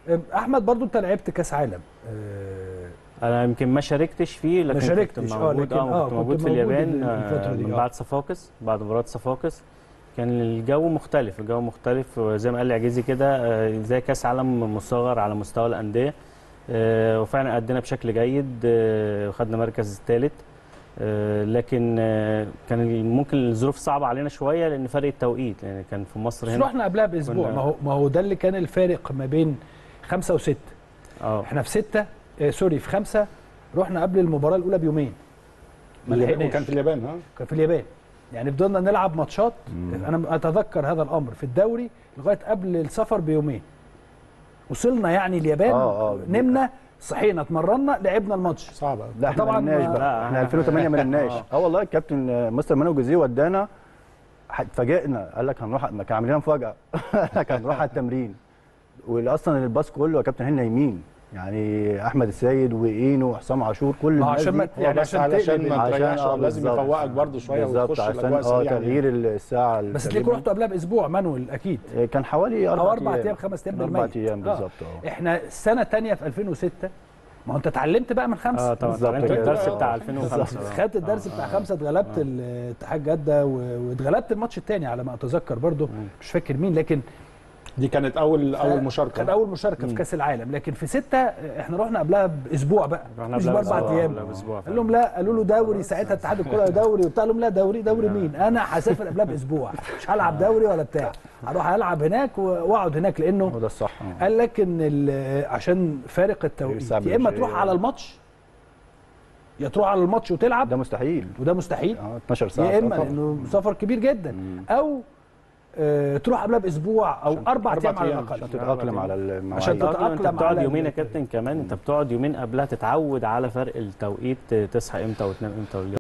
احمد برضو انت لعبت كاس عالم آه، انا يمكن ما شاركتش فيه لكن ما شاركتش، كنت آه، موجود لكن- اه آه، كنت موجود كنت في موجود اليابان الفترة آه، دي، من آه. بعد صفاقس بعد مباراه صفاقس كان الجو مختلف الجو مختلف زي ما قال لي عجيزي كده آه، زي كاس عالم مصغر على مستوى الانديه آه، وفعلا ادينا بشكل جيد آه، وخدنا مركز ثالث لكن آه، كان ممكن الظروف صعبه علينا شويه لان فرق التوقيت لان كان في مصر بس هنا رحنا قبلها باسبوع كنا- ما هو ما هو ده اللي كان الفارق ما بين خمسه وسته اه احنا في سته آه سوري في خمسه رحنا قبل المباراه الاولى بيومين ما لحقناش وكان في اليابان ها كان في اليابان يعني فضلنا نلعب ماتشات انا اتذكر هذا الامر في الدوري لغايه قبل السفر بيومين وصلنا يعني اليابان آه، آه. نمنا صحينا اتمرنا لعبنا الماتش صعبه لا احنا طبعاً ما لناش ما- بقى احنا لا، 2008 ما لناش آه. اه والله الكابتن آه، مستر مانو جوزيه ودانا ح- اتفاجئنا قال لك هنروح ما كان عاملين مفاجاه قال لك هنروح على التمرين واصلا الباص كله يا كابتن هنا يمين يعني احمد السيد واينو وحسام عاشور كل ما هو الناس عشان دي ما هو يعني بس عشان علشان تقلب ما عشان- تريحش آه، لازم بالظبط. يفوقك برضو شويه بالظبط وتخش عشان الاجواء اه سريعا تغيير الساعه بس تقريباً. ليكوا رحتوا قبلها باسبوع مانويل اكيد كان حوالي اربع او اربع ايام خمس ايام اربع بالميت ايام آه. بالظبط اه احنا السنه الثانيه في 2006 ما هو انت اتعلمت بقى من خمسه اه طبعا بالظبط اتعلمت كده. الدرس آه. بتاع 2005 آه. خدت الدرس بتاع خمسه اتغلبت الاتحاد جده و- واتغلبت الماتش الثاني على ما اتذكر برضو مش فاكر مين لكن دي كانت اول اول مشاركه كان اول مشاركه في كاس العالم لكن في سته احنا رحنا قبلها باسبوع بقى رحنا مش قبلها باربع بأسبوع، ايام قبلها بأسبوع قال فعلا. لهم لا قالوا له دوري ساعتها اتحاد الكره دوري وبتاع لهم لا دوري دوري مين انا هسافر قبلها باسبوع مش هلعب دوري ولا بتاع هروح العب هناك و- واقعد هناك لانه هو ده الصح آه. قال لك ان ال- عشان فارق التوقيت الساعة يا اما بيبقى تروح شيء- على الماتش يا تروح على الماتش وتلعب ده مستحيل وده مستحيل اه 12 ساعه يا اما سفر. لانه سفر كبير جدا او آه، تروح قبلها باسبوع او اربع أربع ايام على أيام الاقل عشان تتاقلم على المواعيد عشان تتأقلم انت تتأقلم بتقعد على يومين يا ال- كابتن كمان انت بتقعد يومين قبلها تتعود على فرق التوقيت تصحى امتى وتنام امتى واليوم